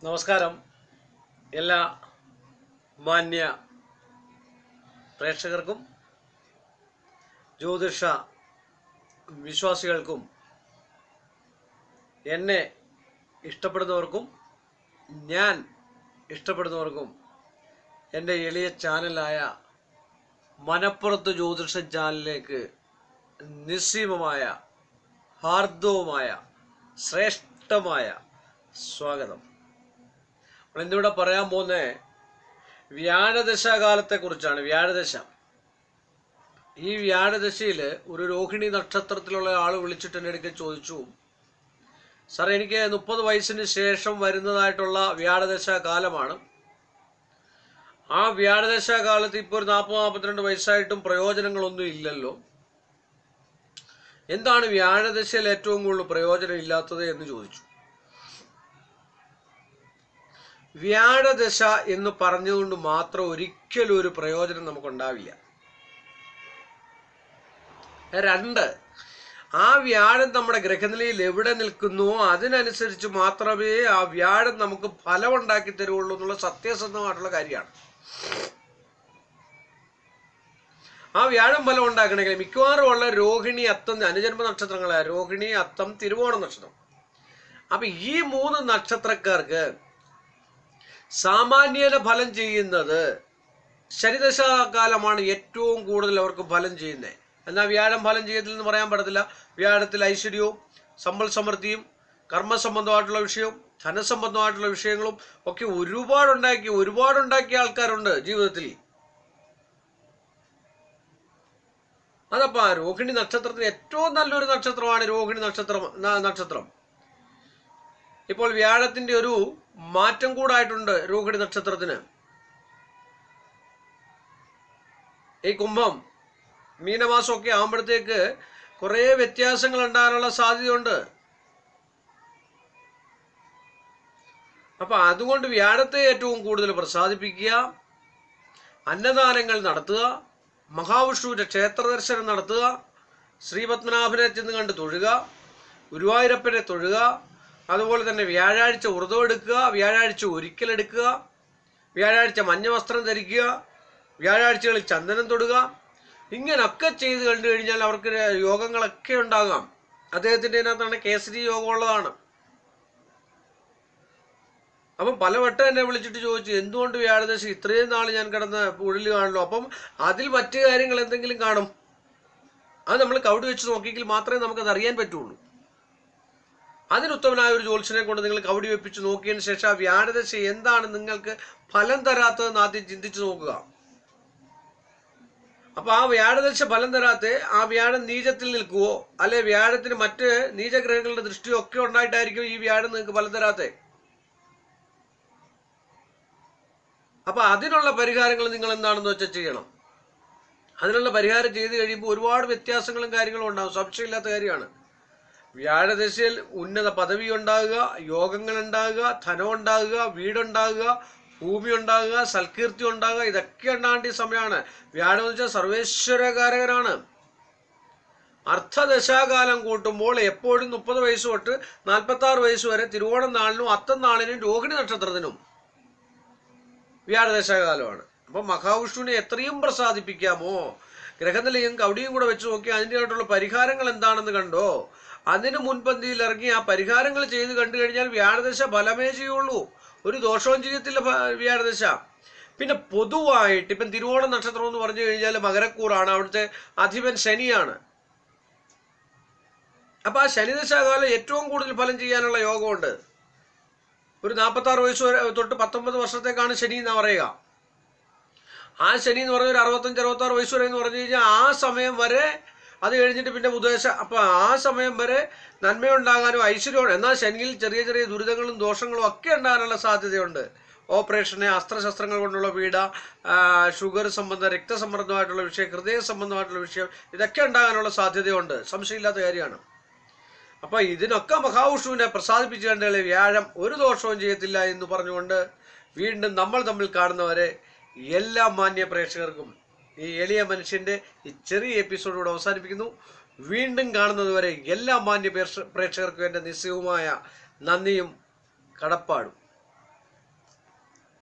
നമസ്കാരം എല്ലാ മാന്യ പ്രേക്ഷകർക്കും ജ്യോതിഷ വിശ്വാസികൾക്കും എന്നെ ഇഷ്ടപ്പെടുന്നവർക്കും ഞാൻ ഇഷ്ടപ്പെടുന്നവർക്കും എൻ്റെ എളിയ ചാനലായ മനപ്പുറത്ത് ജ്യോതിഷ ചാനലിലേക്ക് നിസ്സീമമായ ഹാർദവുമായ ശ്രേഷ്ഠമായ സ്വാഗതം നമ്മൾ ഇന്നിവിടെ പറയാൻ പോകുന്ന വ്യാഴദശാകാലത്തെക്കുറിച്ചാണ് വ്യാഴദശ ഈ വ്യാഴദശയിൽ ഒരു രോഹിണി നക്ഷത്രത്തിലുള്ള ആൾ വിളിച്ചിട്ട് എൻ്റെ അടുക്കൽ ചോദിച്ചു സാർ എനിക്ക് മുപ്പത് വയസ്സിന് ശേഷം വരുന്നതായിട്ടുള്ള വ്യാഴദശ കാലമാണ് ആ വ്യാഴദശ കാലത്ത് ഇപ്പോൾ ഒരു നാൽപ്പത് നാൽപ്പത്തിരണ്ട് വയസ്സായിട്ടും പ്രയോജനങ്ങളൊന്നും ഇല്ലല്ലോ എന്താണ് വ്യാഴദശയിൽ ഏറ്റവും കൂടുതൽ പ്രയോജനം ഇല്ലാത്തത് എന്ന് ചോദിച്ചു വ്യാഴദശ എന്ന് പറഞ്ഞുകൊണ്ട് മാത്രം ഒരിക്കലും ഒരു പ്രയോജനം നമുക്കുണ്ടാവില്ല രണ്ട് ആ വ്യാഴം നമ്മുടെ ഗ്രഹനിലയിൽ എവിടെ നിൽക്കുന്നുവോ അതിനനുസരിച്ച് മാത്രമേ ആ വ്യാഴം നമുക്ക് ഫലമുണ്ടാക്കി തരുള്ളൂ എന്നുള്ള സത്യസന്ധമായിട്ടുള്ള കാര്യമാണ് ആ വ്യാഴം ഫലം ഉണ്ടാക്കണമെങ്കിൽ മിക്കവാറും ഉള്ള രോഹിണി അത്തം അനുജന്മ നക്ഷത്രങ്ങളായ രോഹിണി അത്തം തിരുവോണ നക്ഷത്രം അപ്പൊ ഈ മൂന്ന് നക്ഷത്രക്കാർക്ക് സാമാന്യന ഫലം ചെയ്യുന്നത് ശനിദശാകാലമാണ് ഏറ്റവും കൂടുതൽ അവർക്ക് ഫലം ചെയ്യുന്നത് എന്നാൽ വ്യാഴം ഫലം ചെയ്യത്തില്ലെന്ന് പറയാൻ പറ്റത്തില്ല വ്യാഴത്തിൽ ഐശ്വര്യവും സമ്പൽ സമൃദ്ധിയും കർമ്മസംബന്ധമായിട്ടുള്ള വിഷയവും ധനസംബന്ധമായിട്ടുള്ള വിഷയങ്ങളും ഒക്കെ ഒരുപാടുണ്ടാക്കി ഒരുപാടുണ്ടാക്കിയ ആൾക്കാരുണ്ട് ജീവിതത്തിൽ അതപ്പോ ആ രോഹിണി നക്ഷത്രത്തിന് ഏറ്റവും നല്ലൊരു നക്ഷത്രമാണ് രോഹിണി നക്ഷത്രം ന- നക്ഷത്രം ഇപ്പോൾ വ്യാഴത്തിന്റെ ഒരു മാറ്റം കൂടായിട്ടുണ്ട് രോഹിണി നക്ഷത്രത്തിന് ഈ കുംഭം മീനമാസമൊക്കെ ആകുമ്പോഴത്തേക്ക് കുറേ വ്യത്യാസങ്ങൾ ഉണ്ടാകാനുള്ള സാധ്യതയുണ്ട് അപ്പൊ അതുകൊണ്ട് വ്യാഴത്തെ ഏറ്റവും കൂടുതൽ പ്രസാദിപ്പിക്കുക അന്നദാനങ്ങൾ നടത്തുക മഹാവിഷ്ണുവിന്റെ ക്ഷേത്ര ദർശനം നടത്തുക ശ്രീപത്മനാഭനെ ചെന്ന് കണ്ട് തൊഴുക ഗുരുവായൂരപ്പനെ തൊഴുക അതുപോലെ തന്നെ വ്യാഴാഴ്ച വ്രതം എടുക്കുക വ്യാഴാഴ്ച ഒരിക്കലെടുക്കുക വ്യാഴാഴ്ച മഞ്ഞ വസ്ത്രം ധരിക്കുക വ്യാഴാഴ്ചകളിൽ ചന്ദനം തൊടുക ഇങ്ങനൊക്കെ ചെയ്ത് കണ്ടു കഴിഞ്ഞാൽ അവർക്ക് യോഗങ്ങളൊക്കെ ഉണ്ടാകാം അദ്ദേഹത്തിൻ്റെ അതിനകത്താണ് കേസരി യോഗം ഉള്ളതാണ് അപ്പം പലവട്ടം എന്നെ വിളിച്ചിട്ട് ചോദിച്ചു എന്തുകൊണ്ട് വ്യാഴദശ ഇത്രയും നാൾ ഞാൻ കിടന്ന ഉഴല് കാണുള്ളൂ അപ്പം അതിൽ മറ്റു കാര്യങ്ങൾ എന്തെങ്കിലും കാണും അത് നമ്മൾ കവിട് വെച്ച് നോക്കിയെങ്കിൽ മാത്രമേ നമുക്കത് അറിയാൻ പറ്റുള്ളൂ അതിനുത്തമനായ ഒരു ജ്യോത്സ്യനെ കൊണ്ട് നിങ്ങൾ കവടി വെപ്പിച്ച് നോക്കിയതിന് ശേഷം ആ വ്യാഴദശ എന്താണ് നിങ്ങൾക്ക് ഫലം തരാത്തതെന്ന് ആദ്യം ചിന്തിച്ചു നോക്കുക അപ്പൊ ആ വ്യാഴദശ ഫലം തരാത്ത ആ വ്യാഴം നീചത്തിൽ നിൽക്കുവോ അല്ലെ വ്യാഴത്തിന് മറ്റ് നീചഗ്രഹങ്ങളുടെ ദൃഷ്ടിയോ ഒക്കെ ഉണ്ടായിട്ടായിരിക്കും ഈ വ്യാഴം നിങ്ങൾക്ക് ഫലം തരാത്തേ അപ്പൊ അതിനുള്ള പരിഹാരങ്ങൾ നിങ്ങൾ എന്താണെന്ന് വെച്ചാൽ ചെയ്യണം അതിനുള്ള പരിഹാരം ചെയ്ത് കഴിയുമ്പോൾ ഒരുപാട് വ്യത്യാസങ്ങളും കാര്യങ്ങളും ഉണ്ടാകും സംശയമില്ലാത്ത കാര്യമാണ് വ്യാഴദശയിൽ ഉന്നത പദവി ഉണ്ടാകുക യോഗങ്ങൾ ഉണ്ടാകുക ധനം ഉണ്ടാകുക വീടുണ്ടാകുക ഭൂമി ഉണ്ടാകുക സൽകീർത്തി ഉണ്ടാകുക ഇതൊക്കെ ഉണ്ടാകേണ്ട ഈ സമയമാണ് വ്യാഴം എന്ന് വെച്ചാൽ സർവേശ്വരകാരകനാണ് അർദ്ധദശാകാലം കൂട്ടുമ്പോൾ എപ്പോഴും മുപ്പത് വയസ്സ് തൊട്ട് നാൽപ്പത്തി ആറ് വയസ്സ് വരെ തിരുവോണം നാളിനും അത്തം നാളിനും രോഹിണി നക്ഷത്രത്തിനും വ്യാഴദശാകാലമാണ് അപ്പൊ മഹാവിഷ്ണുവിനെ എത്രയും പ്രസാദിപ്പിക്കാമോ ഗ്രഹനിലയും കൗടിയും കൂടെ വെച്ച് നോക്കി അതിൻ്റെതായിട്ടുള്ള പരിഹാരങ്ങൾ എന്താണെന്ന് കണ്ടോ അതിന് മുൻപന്തിയിൽ ഇറങ്ങി ആ പരിഹാരങ്ങൾ ചെയ്ത് കണ്ടു കഴിഞ്ഞാൽ വ്യാഴദശ ഫലമേ ചെയ്യുള്ളൂ ഒരു ദോഷവും ചെയ്യത്തില്ല ഭ- വ്യാഴദശ പിന്നെ പൊതുവായിട്ട് ഇപ്പം തിരുവോണ നക്ഷത്രം എന്ന് പറഞ്ഞു കഴിഞ്ഞാൽ മകരക്കൂറാണ് അവിടുത്തെ അധിപൻ ശനിയാണ് അപ്പൊ ആ ശനിദശാകാലം ഏറ്റവും കൂടുതൽ ഫലം ചെയ്യാനുള്ള യോഗമുണ്ട് ഒരു നാൽപ്പത്തി ആറ് വയസ്സ് വരെ തൊട്ട് പത്തൊമ്പത് വർഷത്തേക്കാണ് ശനി എന്ന് പറയുക ആ ശനി എന്ന് പറഞ്ഞ ഒരു അറുപത്തഞ്ച് അറുപത്തി ആറ് വയസ്സ് വരെ എന്ന് പറഞ്ഞു കഴിഞ്ഞാൽ ആ സമയം വരെ അത് കഴിഞ്ഞിട്ട് പിന്നെ ബുധേശ അപ്പൊ ആ സമയം വരെ നന്മയുണ്ടാകാനും ഐശ്വര്യമാണ് എന്നാൽ ശനിയിൽ ചെറിയ ചെറിയ ദുരിതങ്ങളും ദോഷങ്ങളും ഒക്കെ ഉണ്ടാകാനുള്ള സാധ്യതയുണ്ട് ഓപ്പറേഷന് അസ്ത്രശസ്ത്രങ്ങൾ കൊണ്ടുള്ള പീഡ ആ, ഷുഗർ സംബന്ധ രക്തസമ്മർദ്ദമായിട്ടുള്ള വിഷയം ഹൃദയ സംബന്ധമായിട്ടുള്ള വിഷയം ഇതൊക്കെ ഉണ്ടാകാനുള്ള സാധ്യതയുണ്ട് സംശയമില്ലാത്ത കാര്യമാണ് അപ്പൊ ഇതിനൊക്കെ മഹാവിഷ്ണുവിനെ പ്രസാദിപ്പിച്ചു കണ്ടേ വ്യാഴം ഒരു ദോഷവും ചെയ്യത്തില്ല എന്ന് പറഞ്ഞുകൊണ്ട് വീണ്ടും നമ്മൾ തമ്മിൽ കാണുന്നവരെ എല്ലാ മാന്യ പ്രേക്ഷകർക്കും ഈ എളിയ മനുഷ്യന്റെ ഈ ചെറിയ എപ്പിസോഡോട് അവസാനിപ്പിക്കുന്നു വീണ്ടും കാണുന്നതുവരെ എല്ലാ മാന്യ പ്രേക്ഷ- പ്രേക്ഷകർക്കും എൻ്റെ നിസ്സയവുമായ നന്ദിയും കടപ്പാടും